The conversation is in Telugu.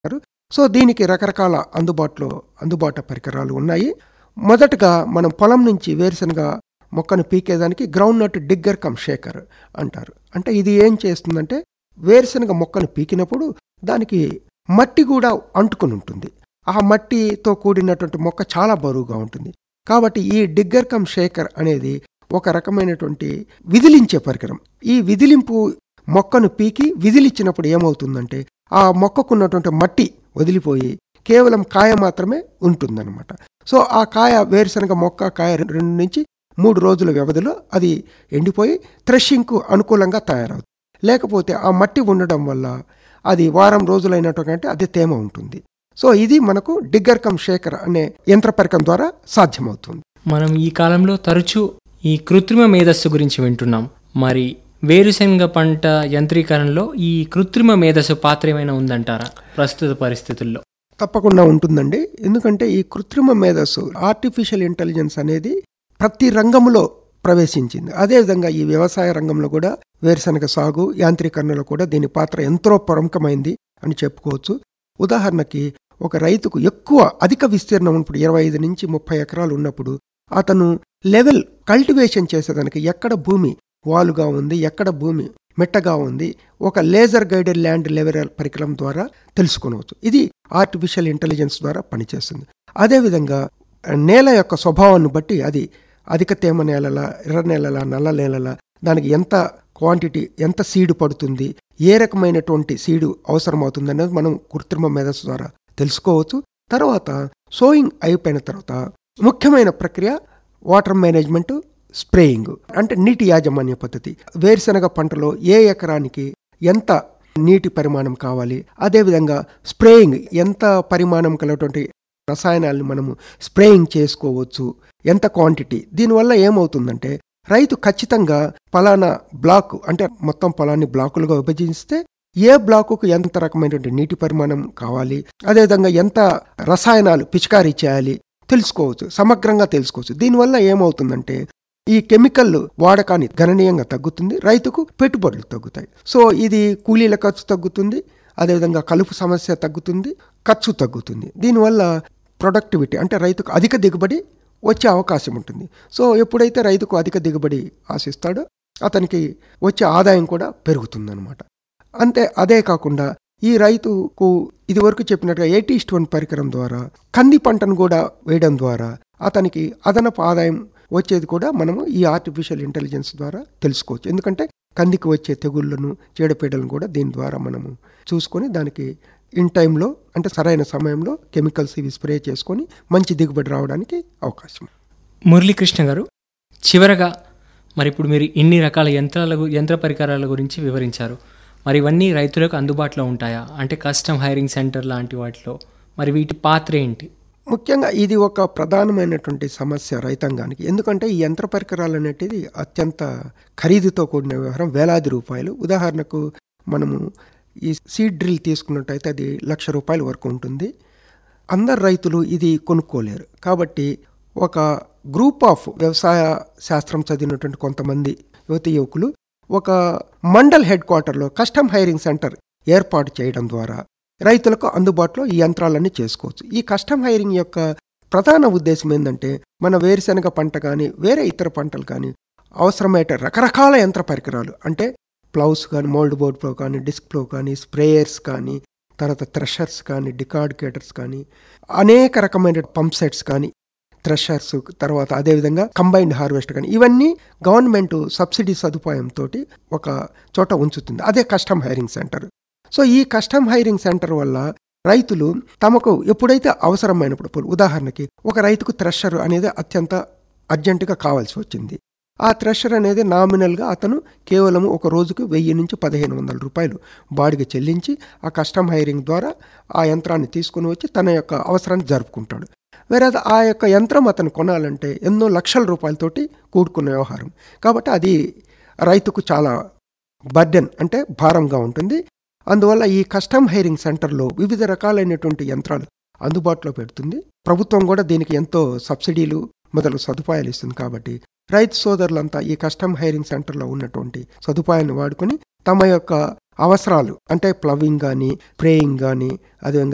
సో దీనికి రకరకాల అందుబాటులో అందుబాటు పరికరాలు ఉన్నాయి మొదటగా మనం పొలం నుంచి వేరుశనగ మొక్కను పీకేదానికి ground nut digger cum shaker అంటారు అంటే ఇది ఏం చేస్తుందంటే వేరుశనగ మొక్కను పీకినప్పుడు దానికి మట్టి కూడా అంటుకుని ఉంటుంది ఆ మట్టితో కూడినటువంటి మొక్క చాలా బరువుగా ఉంటుంది కాబట్టి ఈ డిగ్గర్ కమ్ షేకర్ అనేది ఒక రకమైనటువంటి విదిలించే పరికరం ఈ విదిలింపు మొక్కను పీకి విదిలిచ్చినప్పుడు ఏమవుతుందంటే ఆ మొక్కకున్నటువంటి మట్టి వదిలిపోయి కేవలం కాయ మాత్రమే ఉంటుందన్నమాట సో ఆ కాయ వేరుశనగ మొక్క కాయ రెండు నుంచి మూడు రోజుల వ్యవధిలో అది ఎండిపోయి థ్రెషింగ్కు అనుకూలంగా తయారవుతుంది లేకపోతే ఆ మట్టి ఉండడం వల్ల అది వారం రోజులైనటువంటి అది తేమ ఉంటుంది సో ఇది మనకు డిగ్గర్ కమ్ షేకర్ అనే యంత్ర పరికరం ద్వారా సాధ్యమవుతుంది మనం ఈ కాలంలో తరచూ ఈ కృత్రిమ మేధస్సు గురించి వింటున్నాం మరి వేరుశనగ పంట యంత్రీకరణలో ఈ కృత్రిమ మేధస్సు పాత్ర ఏమైనా ఉందంటారా ప్రస్తుత పరిస్థితుల్లో తప్పకుండా ఉంటుందండి ఎందుకంటే ఈ కృత్రిమ మేధస్సు ఆర్టిఫిషియల్ ఇంటెలిజెన్స్ అనేది ప్రతి రంగంలో ప్రవేశించింది అదేవిధంగా ఈ వ్యవసాయ రంగంలో కూడా వేరుశనగ సాగు యాంత్రీకరణలో కూడా దీని పాత్ర ఎంతో ప్రముఖమైంది అని చెప్పుకోవచ్చు ఉదాహరణకి ఒక రైతుకు ఎక్కువ అధిక విస్తీర్ణం ఉన్నప్పుడు ఇరవై ఐదు నుంచి ముప్పై ఎకరాలు ఉన్నప్పుడు అతను లెవెల్ కల్టివేషన్ చేసేదానికి ఎక్కడ భూమి వాలుగా ఉంది ఎక్కడ భూమి మెట్టగా ఉంది ఒక లేజర్ గైడెడ్ ల్యాండ్ లెవెల్ పరికరం ద్వారా తెలుసుకోవచ్చు ఇది ఆర్టిఫిషియల్ ఇంటెలిజెన్స్ ద్వారా పనిచేస్తుంది అదేవిధంగా నేల యొక్క స్వభావాన్ని బట్టి అది అధిక తేమ నేలల ఎర్ర నేలల నల్ల నేలల దానికి ఎంత క్వాంటిటీ ఎంత సీడు పడుతుంది ఏ రకమైనటువంటి సీడు అవసరమవుతుంది అనేది మనం కృత్రిమ మేధస్సు ద్వారా తెలుసుకోవచ్చు తర్వాత సోయింగ్ అయిపోయిన తర్వాత ముఖ్యమైన ప్రక్రియ వాటర్ మేనేజ్మెంట్ స్ప్రేయింగ్ అంటే నీటి యాజమాన్య పద్ధతి వేరుశనగ పంటలో ఏ ఎకరానికి ఎంత నీటి పరిమాణం కావాలి అదేవిధంగా స్ప్రేయింగ్ ఎంత పరిమాణం కలిగినటువంటి రసాయనాలను మనము స్ప్రేయింగ్ చేసుకోవచ్చు ఎంత క్వాంటిటీ దీనివల్ల ఏమవుతుందంటే రైతు ఖచ్చితంగా పలానా బ్లాక్ అంటే మొత్తం పొలాన్ని బ్లాకులుగా విభజిస్తే ఏ బ్లాకుకు ఎంత రకమైనటువంటి నీటి పరిమాణం కావాలి అదేవిధంగా ఎంత రసాయనాలు పిచికారీ చేయాలి తెలుసుకోవచ్చు సమగ్రంగా తెలుసుకోవచ్చు దీనివల్ల ఏమవుతుందంటే ఈ కెమికల్ వాడకాన్ని గణనీయంగా తగ్గుతుంది రైతుకు పెట్టుబడులు తగ్గుతాయి సో ఇది కూలీల ఖర్చు తగ్గుతుంది అదేవిధంగా కలుపు సమస్య తగ్గుతుంది ఖర్చు తగ్గుతుంది దీనివల్ల ప్రొడక్టివిటీ అంటే రైతుకు అధిక దిగుబడి వచ్చే అవకాశం ఉంటుంది సో ఎప్పుడైతే రైతుకు అధిక దిగుబడి ఆశిస్తాడో అతనికి వచ్చే ఆదాయం కూడా పెరుగుతుందన్నమాట అంతే అదే కాకుండా ఈ రైతుకు ఇదివరకు చెప్పినట్టుగా ఎయిటీ ఇస్ట్ వన్ పరికరం ద్వారా కంది పంటను కూడా వేయడం ద్వారా అతనికి అదనపు ఆదాయం వచ్చేది కూడా మనము ఈ ఆర్టిఫిషియల్ ఇంటెలిజెన్స్ ద్వారా తెలుసుకోవచ్చు ఎందుకంటే కందికి వచ్చే తెగుళ్లను చీడపీడలను కూడా దీని ద్వారా మనము చూసుకొని దానికి ఇన్ టైంలో అంటే సరైన సమయంలో కెమికల్స్ ఇవి స్ప్రే చేసుకొని మంచి దిగుబడి రావడానికి అవకాశం మురళీకృష్ణ గారు చివరగా మరి ఇప్పుడు మీరు ఇన్ని రకాల యంత్రాల గు- యంత్ర పరికరాల గురించి వివరించారు మరి ఇవన్నీ రైతులకు అందుబాటులో ఉంటాయా అంటే కస్టమ్ హైరింగ్ సెంటర్ లాంటి వాటిలో మరి వీటి పాత్ర ఏంటి ముఖ్యంగా ఇది ఒక ప్రధానమైనటువంటి సమస్య రైతాంగానికి ఎందుకంటే ఈ యంత్ర పరికరాలు అనేటిది అత్యంత ఖరీదుతో కూడిన వ్యవహారం వేలాది రూపాయలు ఉదాహరణకు మనము ఈ సీడ్ డ్రిల్ తీసుకున్నట్టయితే అది లక్ష రూపాయల వరకు ఉంటుంది అందరు రైతులు ఇది కొనుక్కోలేరు కాబట్టి ఒక గ్రూప్ ఆఫ్ వ్యవసాయ శాస్త్రం చదివినటువంటి కొంతమంది యువతి యువకులు ఒక మండల్ హెడ్ క్వార్టర్లో కస్టమ్ హైరింగ్ సెంటర్ ఏర్పాటు చేయడం ద్వారా రైతులకు అందుబాటులో ఈ యంత్రాలన్నీ చేసుకోవచ్చు ఈ కస్టమ్ హైరింగ్ యొక్క ప్రధాన ఉద్దేశం ఏంటంటే మన వేరుశనగ పంట కానీ వేరే ఇతర పంటలు కానీ అవసరమయ్యే రకరకాల యంత్ర పరికరాలు అంటే ప్లౌస్ కానీ మోల్డ్ బోర్డ్ ప్లో కానీ డిస్క్ ప్లో కానీ స్ప్రేయర్స్ కానీ తర్వాత థ్రెషర్స్ కానీ డికార్డికేటర్స్ కానీ అనేక రకమైన పంప్ సెట్స్ కానీ థ్రెషర్స్ తర్వాత అదేవిధంగా కంబైన్డ్ హార్వెస్ట్ కానీ ఇవన్నీ గవర్నమెంట్ సబ్సిడీ సదుపాయంతో ఒక చోట ఉంచుతుంది అదే కస్టమ్ హైరింగ్ సెంటర్ సో ఈ కస్టమ్ హైరింగ్ సెంటర్ వల్ల రైతులు తమకు ఎప్పుడైతే అవసరమైనప్పుడు ఇప్పుడు ఉదాహరణకి ఒక రైతుకు థ్రెషర్ అనేది అత్యంత అర్జెంటుగా కావాల్సి వచ్చింది ఆ థ్రెషర్ అనేది నామినల్గా అతను కేవలం ఒక రోజుకు వెయ్యి నుంచి పదిహేను వందల రూపాయలు బాడిగ చెల్లించి ఆ కస్టమ్ హైరింగ్ ద్వారా ఆ యంత్రాన్ని తీసుకుని వచ్చి తన యొక్క అవసరాన్ని జరుపుకుంటాడు వేరే ఆ యొక్క యంత్రం అతను కొనాలంటే ఎన్నో లక్షల రూపాయలతోటి కూడుకున్న వ్యవహారం కాబట్టి అది రైతుకు చాలా బర్డెన్ అంటే భారంగా ఉంటుంది అందువల్ల ఈ కస్టమ్ హైరింగ్ సెంటర్లో వివిధ రకాలైనటువంటి యంత్రాలు అందుబాటులో పెడుతుంది ప్రభుత్వం కూడా దీనికి ఎంతో సబ్సిడీలు మొదలు సదుపాయాలు ఇస్తుంది కాబట్టి రైతు సోదరులంతా ఈ కస్టమ్ హైరింగ్ సెంటర్లో ఉన్నటువంటి సదుపాయాన్ని వాడుకొని తమ యొక్క అవసరాలు అంటే ప్లవింగ్ కానీ ప్రేయింగ్ కానీ అదేవిధంగా